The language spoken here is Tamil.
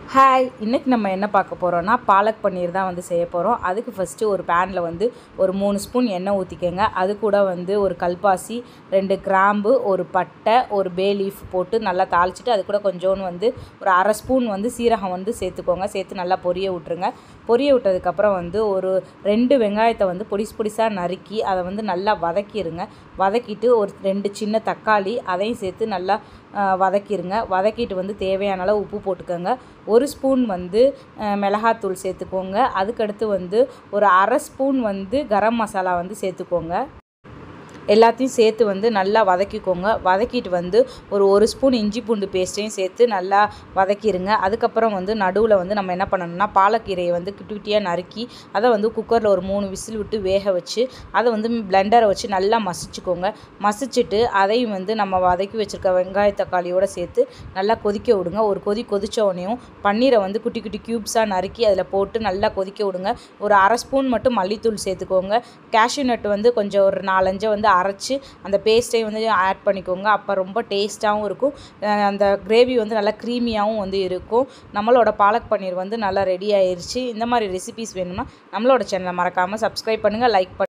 ஹாய் இன்றைக்கி நம்ம என்ன பார்க்க போகிறோன்னா பாலக் பன்னீர் தான் வந்து செய்ய போகிறோம் அதுக்கு ஃபஸ்ட்டு ஒரு பேனில் வந்து ஒரு மூணு ஸ்பூன் எண்ணெய் ஊற்றிக்கோங்க அது கூட வந்து ஒரு கல்பாசி ரெண்டு கிராம்பு ஒரு பட்டை ஒரு பே லீஃப் போட்டு நல்லா தாளிச்சிட்டு அது கூட கொஞ்சோண்டு வந்து ஒரு அரை ஸ்பூன் வந்து சீரகம் வந்து சேர்த்துக்கோங்க சேர்த்து நல்லா பொரிய விட்ருங்க பொரிய விட்டதுக்கப்புறம் வந்து ஒரு ரெண்டு வெங்காயத்தை வந்து பொடிசு பொடிசாக நறுக்கி அதை வந்து நல்லா வதக்கிடுங்க வதக்கிட்டு ஒரு ரெண்டு சின்ன தக்காளி அதையும் சேர்த்து நல்லா ஆ, வதக்கிடுங்க வதக்கிட்டு வந்து தேவையான அளவு உப்பு போட்டுக்கோங்க ஒரு ஸ்பூன் வந்து ஆ, மிளகாத்தூள் சேர்த்துக்கோங்க அதுக்கடுத்து வந்து ஒரு அரை ஸ்பூன் வந்து கரம் மசாலா வந்து சேர்த்துக்கோங்க எல்லாத்தையும் சேர்த்து வந்து நல்லா வதக்கிக்கோங்க வதக்கிட்டு வந்து ஒரு ஒரு ஸ்பூன் இஞ்சி பூண்டு பேஸ்ட்டையும் சேர்த்து நல்லா வதக்கிடுங்க அதுக்கப்புறம் வந்து நடுவில் வந்து நம்ம என்ன பண்ணணும்னா பாலக்கீரையை வந்து குட்டி குட்டியாக நறுக்கி அதை வந்து குக்கரில் ஒரு மூணு விசில் விட்டு வேக வச்சு அதை வந்து பிளெண்டரை வச்சு நல்லா மசிச்சுக்கோங்க மசிச்சுட்டு அதையும் வந்து நம்ம வதக்கி வச்சுருக்க வெங்காய தக்காளியோடு சேர்த்து நல்லா கொதிக்க விடுங்க ஒரு கொதி கொதிச்ச உடனேயும் பன்னீரை வந்து குட்டி குட்டி க்யூப்ஸாக நறுக்கி அதில் போட்டு நல்லா கொதிக்க விடுங்க ஒரு அரை ஸ்பூன் மட்டும் மல்லித்தூள் சேர்த்துக்கோங்க கேஷ்யூ நட் வந்து கொஞ்சம் ஒரு நாலஞ்சை வந்து அரைச்சி அந்த பேஸ்ட்டையும் வந்து ஆட் பண்ணிக்கோங்க அப்போ ரொம்ப டேஸ்ட்டாகவும் இருக்கும் அஹ் அந்த கிரேவி வந்து நல்லா க்ரீமியாகவும் வந்து இருக்கும் நம்மளோட பாலக் பன்னீர் வந்து நல்லா ரெடி ஆயிருச்சு இந்த மாதிரி ரெசிபிஸ் வேணும்னா நம்மளோட சேனலை மறக்காமல் சப்ஸ்கிரைப் பண்ணுங்கள் லைக் பண்ணி